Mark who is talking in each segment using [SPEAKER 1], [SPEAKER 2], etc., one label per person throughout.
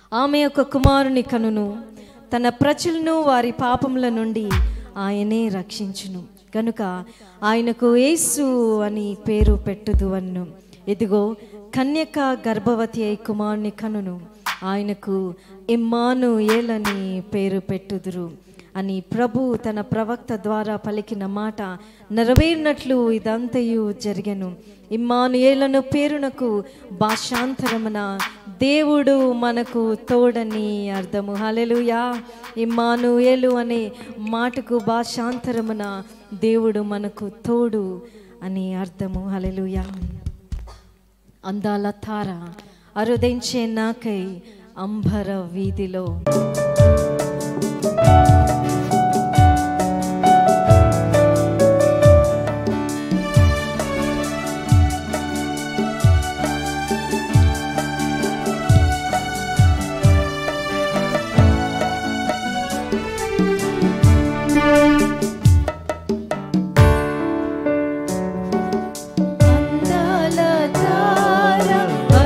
[SPEAKER 1] ఆమె యొక్క కుమారుని కనును తన ప్రజలను వారి పాపముల నుండి ఆయనే రక్షించును కనుక ఆయనకు యేసు అని పేరు పెట్టుదు అన్ను ఇదిగో కన్యక గర్భవతి అయి కుమారుని కనును ఆయనకు ఇమ్మాను ఏలని పేరు పెట్టుదురు అని ప్రభు తన ప్రవక్త ద్వారా పలికిన మాట నెరవేరినట్లు ఇదంతయు జరిగెను ఇమ్మానుయేలను పేరునకు భాషాంతరమున దేవుడు మనకు తోడని అర్థము హలెలుయా ఇమ్మానుయేలు అనే మాటకు భాషాంతరమున దేవుడు మనకు తోడు అని అర్థము హలెలుయా అందాల తార అరుదించే నాకై అంబర వీధిలో అందాల తార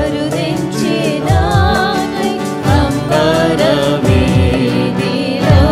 [SPEAKER 1] అరుదించే నాకై అంబర వీధిలో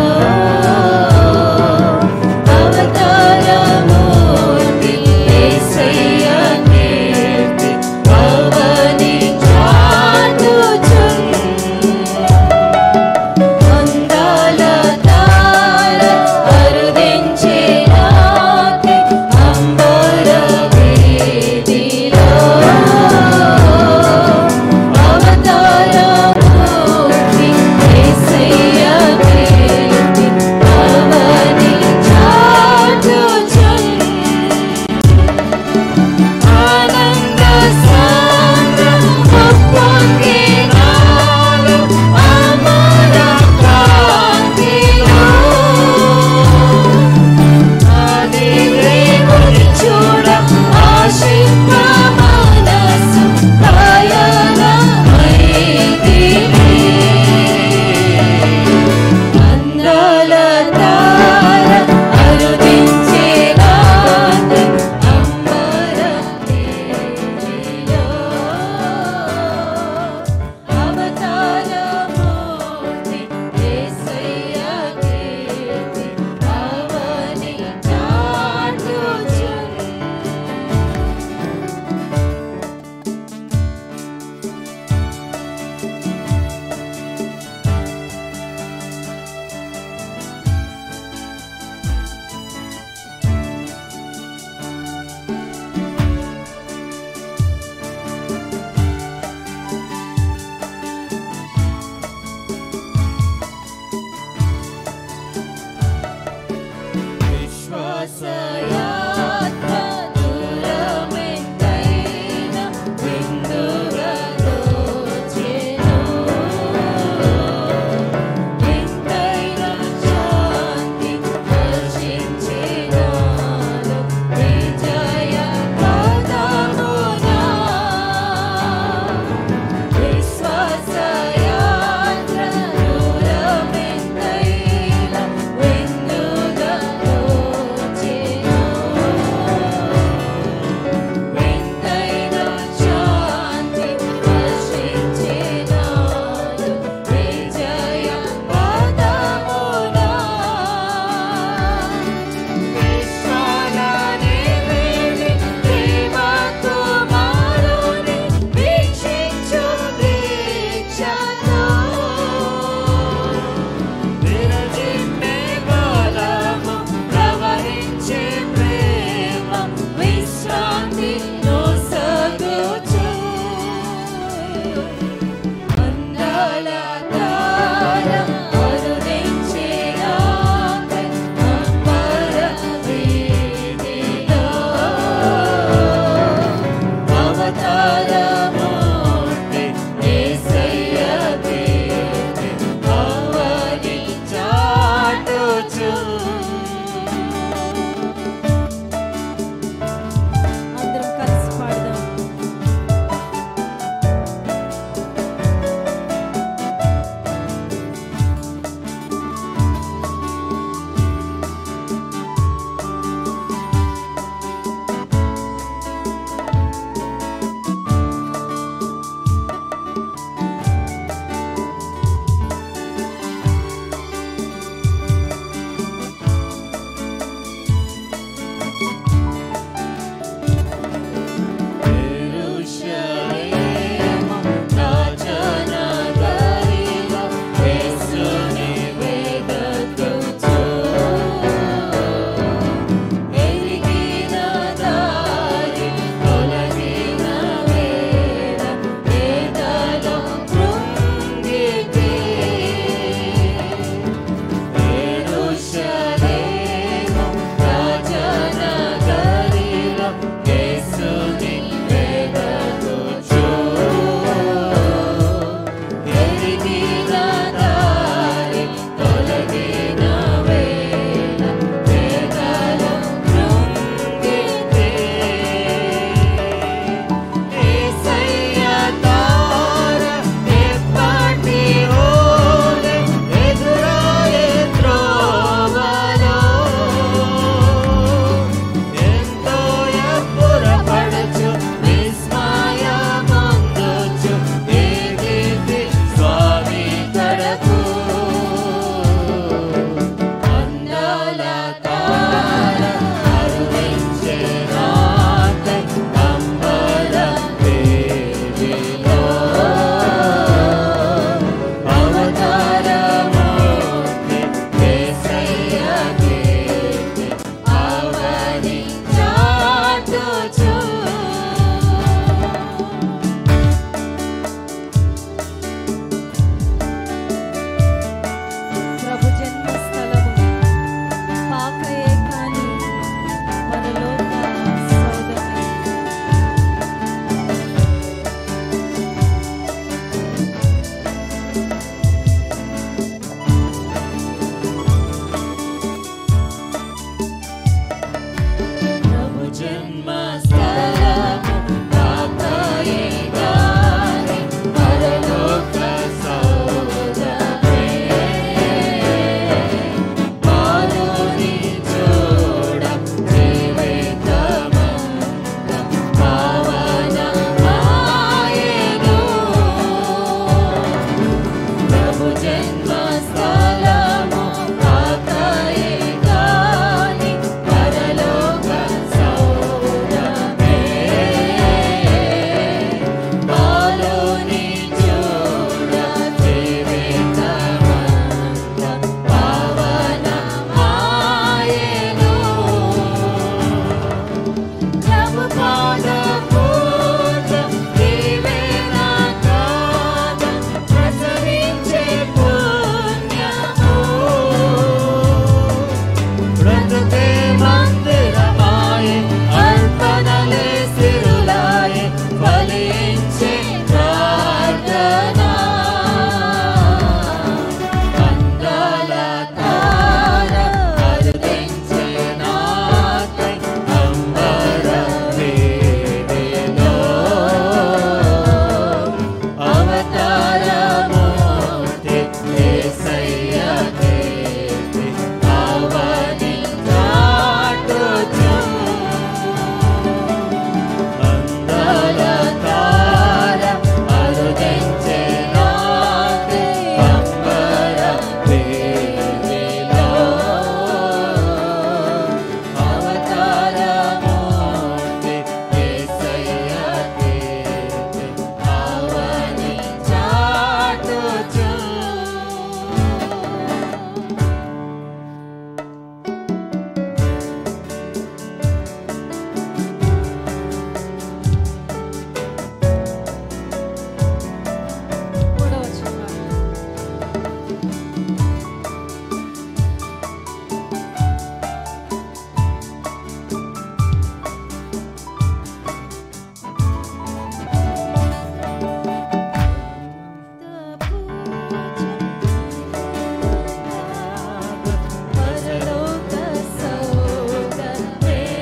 [SPEAKER 1] పరలోక సౌగంధే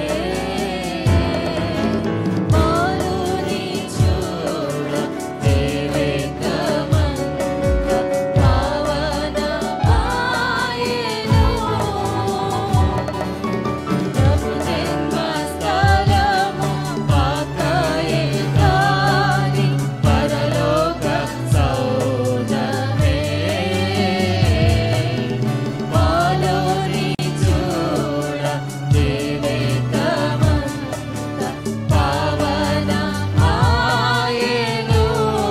[SPEAKER 1] మారుని చూడ వివేకమంత పావనమాయెను ప్రభు జన్మస్థలము పాకాయే కాని పరలోక సౌధమే మాలోని చూడ వివేకమంత పావనమాయెను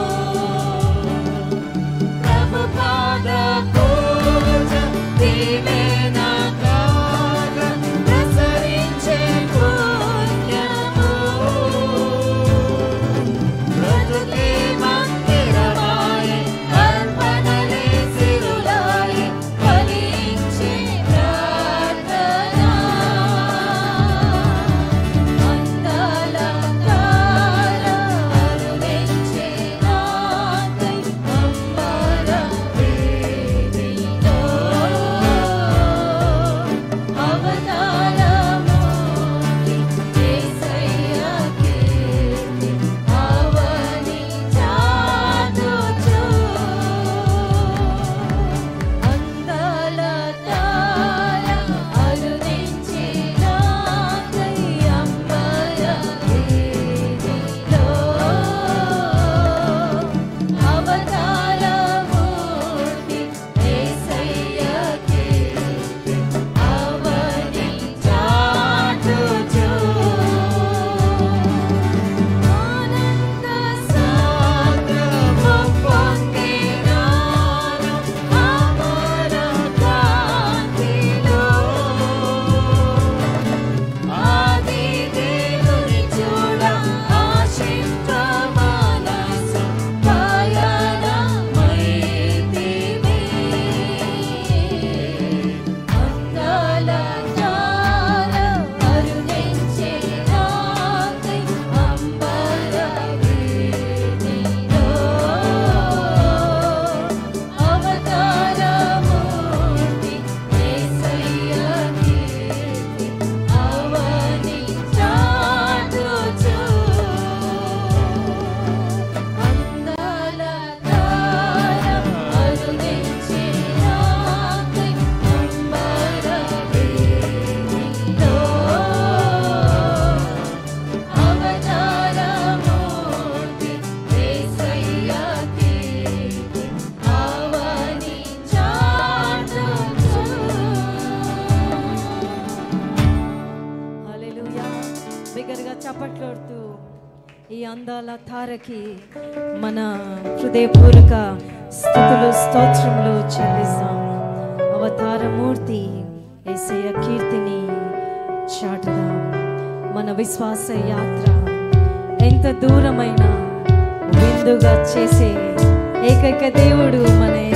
[SPEAKER 1] ప్రభు పాద పూజ దీవెనగాన ప్రసరించే పుణ్యము బ్రతుకే మందిరమాయే అర్పణలే సిరులాయే ఫలించే ప్రార్థన అందాల తార అరుణించే నాకై అంబర వేదిలో అవతారమూర్తి యేసయ్య కీర్తి అవని చాటుచు అందాల తార అరుణించే నాకై అంబర వేదిలో అవతారమూర్తి యేసయ్య కీర్తి అవని చాటుచు ఆనంద సాగరము పొందినాను అమర కాంతిలో ఆది దేవుని చూడ ఆశింప మనసు పయనమైతివి అందాల తార అరుణించే నాకై అంబర వీధిలో అవతారమూర్తి యేసయ్య కీర్తి అవని చాటుచు అందాల తార అరుణించే నాకై అంబర వీధిలో అవతారమూర్తి యేసయ్య కీర్తి అవని చాటుచు హల్లెలూయా బిగ్గరగా చప్పట్లోడుతూ ఈ అందాల తారకి మన హృదయపూర్వక స్థుతులు స్తోత్రములు చెల్లిస్తాం అవతారమూర్తి యేసయ్య కీర్తిని చాటుదాం మన విశ్వాస యాత్ర ఎంత దూరమైన విందుగా చేసే ఏకైక దేవుడు మన